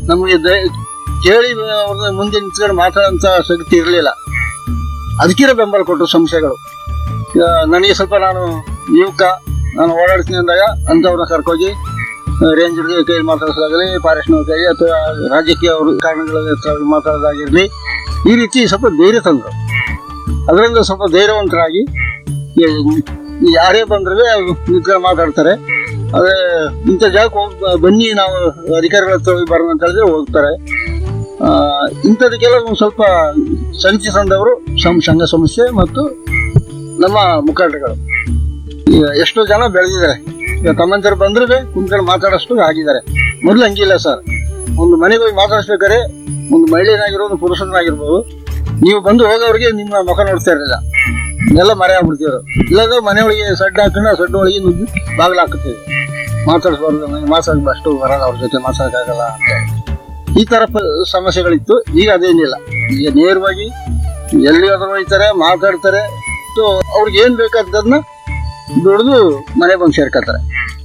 ನಮಗೆ ದ- ಕೇಳಿ ಅವ್ರನ್ನ ಮುಂದೆ ನಿಂತ್ಕೊಂಡು ಮಾತಾಡೋಂಥ ಶಕ್ತಿ ಇರಲಿಲ್ಲ ಅದಕ್ಕಿರೋ ಬೆಂಬಲ ಕೊಟ್ಟರು ಸಂಸ್ಥೆಗಳು ಈಗ ನನಗೆ ಸ್ವಲ್ಪ ನಾನು ಯುವಕ ನಾನು ಓಡಾಡ್ತೀನಿ ಅಂದಾಗ ಅಂಥವ್ರನ್ನ ಕರ್ಕೋಗಿ ರೇಂಜರ್ಗೆ ಕೈ ಮಾತಾಡಿಸೋದಾಗಲಿ ಫಾರೆಸ್ಟ್ನವ್ರ ಕೈ ಅಥವಾ ರಾಜಕೀಯ ಅವ್ರ ಕಾರಣಗಳ ಹತ್ರ ಮಾತಾಡೋದಾಗಿರಲಿ ಈ ರೀತಿ ಸ್ವಲ್ಪ ಧೈರ್ಯ ತಂದರು ಅದರಿಂದ ಸ್ವಲ್ಪ ಧೈರ್ಯವಂತರಾಗಿ ಈ- ಯಾರೇ ಬಂದ್ರೆ ನಿಂತ್ಕೊಂಡು ಮಾತಾಡ್ತಾರೆ ಆದ್ರೆ ಇಂಥ ಜಾಗಕ್ಕೆ ಹೋಗ್ ಬನ್ನಿ ನಾವು ಅಧಿಕಾರಿಗಳ ಹತ್ರ ಹೋಗಿ ಬರೋಣ ಅಂತ ಹೇಳಿದ್ರೆ ಹೋಗ್ತಾರೆ ಆ, ಇಂಥದಕ್ಕೆಲ್ಲ ಒಂದು ಸ್ವಲ್ಪ ಸಂಚಿ ತಂದವರು ಸಂ ಸಂಘ ಸಂಸ್ಥೆ ಮತ್ತು ನಮ್ಮ ಮುಖಂಡರುಗಳು ಈಗ ಎಷ್ಟೋ ಜನ ಬೆಳೆದಿದ್ದಾರೆ ಈಗ ತಮ್ಮಂತರು ಬಂದ್ರೆ ಕುಂತ್ಕೊಂಡು ಮಾತಾಡೋಷ್ಟು ಆಗಿದ್ದಾರೆ ಮೊದಲು ಹಂಗಿಲ್ಲ ಸರ್ ಒಂದು ಮನೆಗೆ ಹೋಗಿ ಮಾತಾಡಿಸ್ಬೇಕಾದ್ರೆ ಒಂದು ಮಹಿಳೆನಾಗಿರೋದು ಪುರುಷನಾಗಿರ್ಬೋದು ನೀವು ಬಂದು ಹೋಗೋರಿಗೆ ನಿಮ್ಮ ಮುಖ ನೋಡ್ತಾ ಇರಲಿಲ್ಲ ಎಲ್ಲ ಮರೆ ಆಗ್ಬಿಡ್ತಿದ್ರು ಇಲ್ಲಾಂದ್ರೆ ಮನೆಯೊಳಗೆ ಸಡ್ಡು ಹಾಕೊಂಡು ಆ ಸಡ್ಡು ಒಳಗೆ ನುಗ್ಗಿ ಬಾಗಿಲು ಹಾಕುತ್ತೀವಿ ಮಾತಾಡಿಸ್ಬಾರ್ದು ನನಗೆ ಮಾತಾಡ ಅಷ್ಟು ಬರಲ್ಲ ಅವ್ರ ಜೊತೆ ಮಾತಾಡೋಕ್ಕಾಗಲ್ಲ ಅಂತ ಹೇಳಿ. ಈ ತರ ಪ- ಸಮಸ್ಯೆಗಳಿತ್ತು ಈಗ ಅದೇನಿಲ್ಲ ಈಗ ನೇರವಾಗಿ ಎಲ್ಲಿ ಹೋದ್ರು ಹೋಯ್ತಾರೆ ಮಾತಾಡ್ತಾರೆ ಸೊ ಅವ್ರಿಗೆ ಏನ್ ಬೇಕಾದದನ್ನ ದುಡಿದು ಮನೆ ಬಂದು ಸೇರ್ಕೊತಾರೆ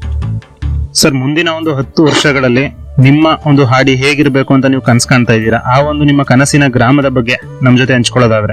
ಸರ್ ಮುಂದಿನ ಒಂದು ಹತ್ತು ವರ್ಷಗಳಲ್ಲಿ ನಿಮ್ಮ ಒಂದು ಹಾಡಿ ಹೇಗಿರ್ಬೇಕು ಅಂತ ನೀವು ಕನ್ಸ್ ಕಾಣ್ತಾ ಇದ್ದೀರಾ ಆ ಒಂದು ನಿಮ್ಮ ಕನಸಿನ ಗ್ರಾಮದ ಬಗ್ಗೆ ನಮ್ ಜೊತೆ ಹಂಚ್ಕೊಳ್ಳೋದಾದ್ರೆ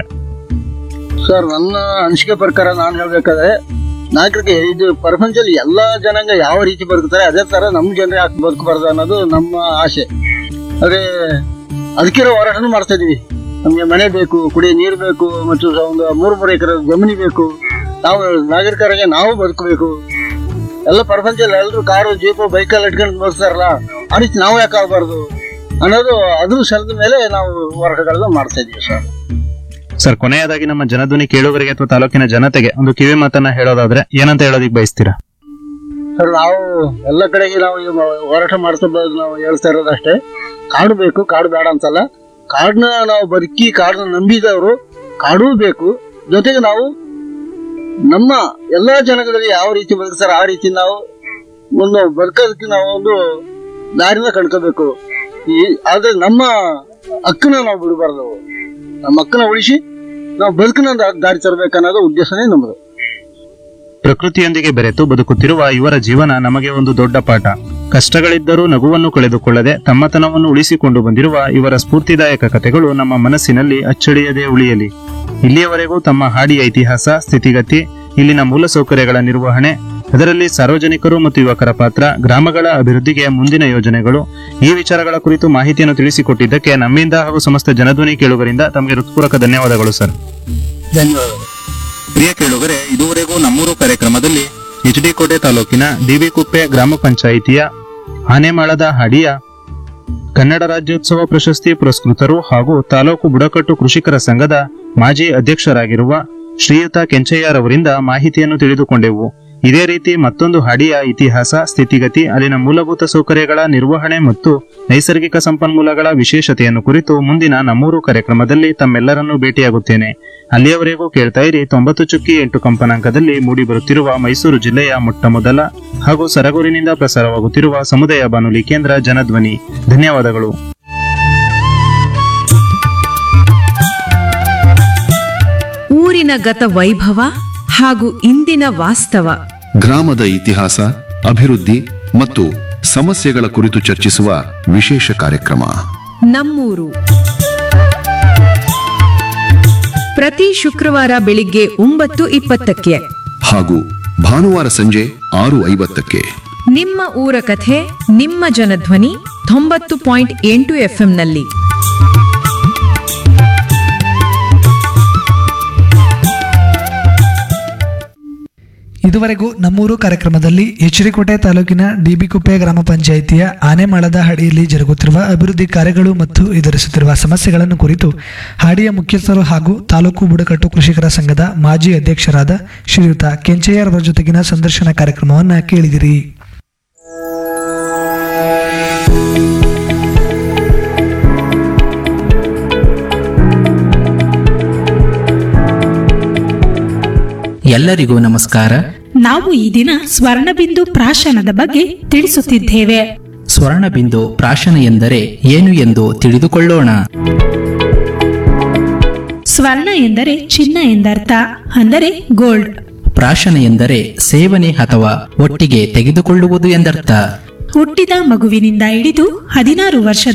ಸರ್ ನನ್ನ ಅನಿಸಿಕೆ ಪ್ರಕಾರ ನಾನು ಹೇಳ್ಬೇಕಾದ್ರೆ ನಾಗರಿಕ ಇದು ಪ್ರಪಂಚದಲ್ಲಿ ಎಲ್ಲಾ ಜನಾಂಗ ಯಾವ ರೀತಿ ಬದುಕ್ತಾರೆ ಅದೇ ತರ ನಮ್ಮ ಜನರೇ ಯಾಕೆ ಬದುಕಬಾರ್ದು ಅನ್ನೋದು ನಮ್ಮ ಆಸೆ ಅದೇ ಅದಕ್ಕಿರೋ ಹೋರಾಟನೂ ಮಾಡ್ತಾ ಇದೀವಿ ನಮಗೆ ಮನೆ ಬೇಕು ಕುಡಿಯೋ ನೀರು ಬೇಕು ಮತ್ತು ಒಂದು ಮೂರು ಮೂರು ಎಕರೆ ಜಮೀನು ಬೇಕು ನಾವು ನಾಗರಿಕರಿಗೆ ನಾವು ಬದುಕಬೇಕು ಎಲ್ಲ ಪ್ರಪಂಚದಲ್ಲಿ ಎಲ್ಲರೂ ಕಾರು ಜೀಪು ಬೈಕಲ್ಲಿ ಇಟ್ಕೊಂಡು ಬದುಕ್ತಾರಲ್ಲ ಆ ರೀತಿ ನಾವು ಯಾಕೆ ಆಗಬಾರ್ದು ಅನ್ನೋದು ಅದ್ರ ಸಲದ ಮೇಲೆ ನಾವು ಹೋರಾಟಗಳನ್ನ ಮಾಡ್ತಾ ಇದೀವಿ ಸರ್ ಸರ್ ಕೊನೆಯದಾಗಿ ನಮ್ಮ ಜನಧ್ವನಿ ಕೇಳುಗರಿಗೆ ಅಥವಾ ತಾಲೂಕಿನ ಜನತೆಗೆ ಒಂದು ಕಿವಿ ಮಾತನ್ನ ಹೇಳೋದಾದ್ರೆ ಏನಂತ ಹೇಳೋದಿಕ್ ಬಯಸ್ತೀರಾ ಸರ್ ನಾವು ಎಲ್ಲ ಕಡೆಗೆ ನಾವು ಈಗ ಹೋರಾಟ ಮಾಡ್ತಾ ಬರೋದು ನಾವು ಹೇಳ್ತಾ ಇರೋದಷ್ಟೇ ಕಾಡು ಬೇಕು ಕಾಡು ಬೇಡ ಅಂತಲ್ಲ ಕಾಡನ್ನ ನಾವು ಬದುಕಿ ಕಾಡನ್ನ ನಂಬಿದವರು ಕಾಡೂ ಬೇಕು ಜೊತೆಗೆ ನಾವು ನಮ್ಮ ಎಲ್ಲಾ ಜನಗಳಲ್ಲಿ ಯಾವ ರೀತಿ ಬದುಕ್ತಾರೆ ಆ ರೀತಿ ನಾವು ಒಂದು ಬದುಕೋದಕ್ಕೆ ನಾವು ಒಂದು ದಾರಿನ ಕಂಡ್ಕೋಬೇಕು ಈ ಆದ್ರೆ ನಮ್ಮ ಹಕ್ಕನ್ನ ನಾವು ಬಿಡಬಾರ್ದು ನಮ್ಮ ಹಕ್ಕನ್ನ ಉಳಿಸಿ ನಾವು ಬದುಕನ್ನ ದಾ- ದಾರಿ ತರಬೇಕನ್ನೋದು ಉದ್ದೇಶನೇ ನಮ್ಮದು ಪ್ರಕೃತಿಯೊಂದಿಗೆ ಬೆರೆತು ಬದುಕುತ್ತಿರುವ ಇವರ ಜೀವನ ನಮಗೆ ಒಂದು ದೊಡ್ಡ ಪಾಠ ಕಷ್ಟಗಳಿದ್ದರೂ ನಗುವನ್ನು ಕಳೆದುಕೊಳ್ಳದೆ ತಮ್ಮತನವನ್ನು ಉಳಿಸಿಕೊಂಡು ಬಂದಿರುವ ಇವರ ಸ್ಫೂರ್ತಿದಾಯಕ ಕಥೆಗಳು ನಮ್ಮ ಮನಸ್ಸಿನಲ್ಲಿ ಅಚ್ಚಳಿಯದೆ ಉಳಿಯಲಿ ಇಲ್ಲಿಯವರೆಗೂ ತಮ್ಮ ಹಾಡಿಯ ಇತಿಹಾಸ ಸ್ಥಿತಿಗತಿ ಇಲ್ಲಿನ ಮೂಲಸೌಕರ್ಯಗಳ ನಿರ್ವಹಣೆ ಅದರಲ್ಲಿ ಸಾರ್ವಜನಿಕರು ಮತ್ತು ಯುವಕರ ಪಾತ್ರ ಗ್ರಾಮಗಳ ಅಭಿವೃದ್ಧಿಗೆ ಮುಂದಿನ ಯೋಜನೆಗಳು ಈ ವಿಚಾರಗಳ ಕುರಿತು ಮಾಹಿತಿಯನ್ನು ತಿಳಿಸಿಕೊಟ್ಟಿದ್ದಕ್ಕೆ ನಮ್ಮಿಂದ ಹಾಗೂ ಸಮಸ್ತ ಜನಧ್ವನಿ ಕೇಳುಗರಿಂದ ತಮಗೆ ಹೃತ್ಪೂರ್ವಕ ಧನ್ಯವಾದಗಳು ಸರ್ ಧನ್ಯವಾದಗಳು ಪ್ರಿಯ ಕೇಳುಗರೆ ಇದುವರೆಗೂ ನಮ್ಮೂರು ಕಾರ್ಯಕ್ರಮದಲ್ಲಿ ಎಚ್ ಡಿ ಕೋಟೆ ತಾಲೂಕಿನ ಡಿಬಿ ಕುಪ್ಪೆ ಗ್ರಾಮ ಪಂಚಾಯಿತಿಯ ಆನೆಮಾಳದ ಹಾಡಿಯ ಕನ್ನಡ ರಾಜ್ಯೋತ್ಸವ ಪ್ರಶಸ್ತಿ ಪುರಸ್ಕೃತರು ಹಾಗೂ ತಾಲೂಕು ಬುಡಕಟ್ಟು ಕೃಷಿಕರ ಸಂಘದ ಮಾಜಿ ಅಧ್ಯಕ್ಷರಾಗಿರುವ ಶ್ರೀಯುತ ಕೆಂಚಯ್ಯರವರಿಂದ ಮಾಹಿತಿಯನ್ನು ತಿಳಿದುಕೊಂಡೆವು ಇದೇ ರೀತಿ ಮತ್ತೊಂದು ಹಾಡಿಯ ಇತಿಹಾಸ ಸ್ಥಿತಿಗತಿ ಅಲ್ಲಿನ ಮೂಲಭೂತ ಸೌಕರ್ಯಗಳ ನಿರ್ವಹಣೆ ಮತ್ತು ನೈಸರ್ಗಿಕ ಸಂಪನ್ಮೂಲಗಳ ವಿಶೇಷತೆಯನ್ನು ಕುರಿತು ಮುಂದಿನ ನಮ್ಮೂರು ಕಾರ್ಯಕ್ರಮದಲ್ಲಿ ತಮ್ಮೆಲ್ಲರನ್ನೂ ಭೇಟಿಯಾಗುತ್ತೇನೆ ಅಲ್ಲಿಯವರೆಗೂ ಕೇಳ್ತಾ ಇರಿ ತೊಂಬತ್ತು ಚುಕ್ಕಿ ಎಂಟು ಕಂಪನಾಂಕದಲ್ಲಿ ಮೂಡಿಬರುತ್ತಿರುವ ಮೈಸೂರು ಜಿಲ್ಲೆಯ ಮೊಟ್ಟ ಮೊದಲ ಹಾಗೂ ಸರಗೂರಿನಿಂದ ಪ್ರಸಾರವಾಗುತ್ತಿರುವ ಸಮುದಾಯ ಬಾನುಲಿ ಕೇಂದ್ರ ಜನಧ್ವನಿ ಧನ್ಯವಾದಗಳು ಊರಿನ ಗತ ವೈಭವ ಹಾಗೂ ಇಂದಿನ ವಾಸ್ತವ ಗ್ರಾಮದ ಇತಿಹಾಸ ಅಭಿವೃದ್ಧಿ ಮತ್ತು ಸಮಸ್ಯೆಗಳ ಕುರಿತು ಚರ್ಚಿಸುವ ವಿಶೇಷ ಕಾರ್ಯಕ್ರಮ ನಮ್ಮೂರು ಪ್ರತಿ ಶುಕ್ರವಾರ ಬೆಳಿಗ್ಗೆ ಒಂಬತ್ತು ಇಪ್ಪತ್ತಕ್ಕೆ ಹಾಗೂ ಭಾನುವಾರ ಸಂಜೆ ಆರು ಐವತ್ತಕ್ಕೆ ನಿಮ್ಮ ಊರ ಕಥೆ ನಿಮ್ಮ ಜನಧ್ವನಿ ತೊಂಬತ್ತು ಪಾಯಿಂಟ್ ಎಂಟು ಎಫ್ಎಂನಲ್ಲಿ ಇದುವರೆಗೂ ನಮ್ಮೂರು ಕಾರ್ಯಕ್ರಮದಲ್ಲಿ ಎಚ್ಚರಿಕೋಟೆ ತಾಲೂಕಿನ ಡಿಬಿಕುಪ್ಪೆ ಗ್ರಾಮ ಪಂಚಾಯಿತಿಯ ಆನೆಮಾಳದ ಹಡಿಯಲ್ಲಿ ಜರುಗುತ್ತಿರುವ ಅಭಿವೃದ್ಧಿ ಕಾರ್ಯಗಳು ಮತ್ತು ಎದುರಿಸುತ್ತಿರುವ ಸಮಸ್ಯೆಗಳನ್ನು ಕುರಿತು ಹಾಡಿಯ ಮುಖ್ಯಸ್ಥರು ಹಾಗೂ ತಾಲೂಕು ಬುಡಕಟ್ಟು ಕೃಷಿಕರ ಸಂಘದ ಮಾಜಿ ಅಧ್ಯಕ್ಷರಾದ ಶ್ರೀಯುತ ಕೆಂಚಯ್ಯರವರ ಜೊತೆಗಿನ ಸಂದರ್ಶನ ಕಾರ್ಯಕ್ರಮವನ್ನು ಕೇಳಿದಿರಿ ಎಲ್ಲರಿಗೂ ನಮಸ್ಕಾರ ನಾವು ಈ ದಿನ ಸ್ವರ್ಣಬಿಂದು ಪ್ರಾಶನದ ಬಗ್ಗೆ ತಿಳಿಸುತ್ತಿದ್ದೇವೆ ಸ್ವರ್ಣಬಿಂದು ಪ್ರಾಶನ ಎಂದರೆ ಏನು ಎಂದು ತಿಳಿದುಕೊಳ್ಳೋಣ ಸ್ವರ್ಣ ಎಂದರೆ ಚಿನ್ನ ಎಂದರ್ಥ ಅಂದರೆ ಗೋಲ್ಡ್ ಪ್ರಾಶನ ಎಂದರೆ ಸೇವನೆ ಅಥವಾ ಒಟ್ಟಿಗೆ ತೆಗೆದುಕೊಳ್ಳುವುದು ಎಂದರ್ಥ ಹುಟ್ಟಿದ ಮಗುವಿನಿಂದ ಹಿಡಿದು ಹದಿನಾರು ವರ್ಷದ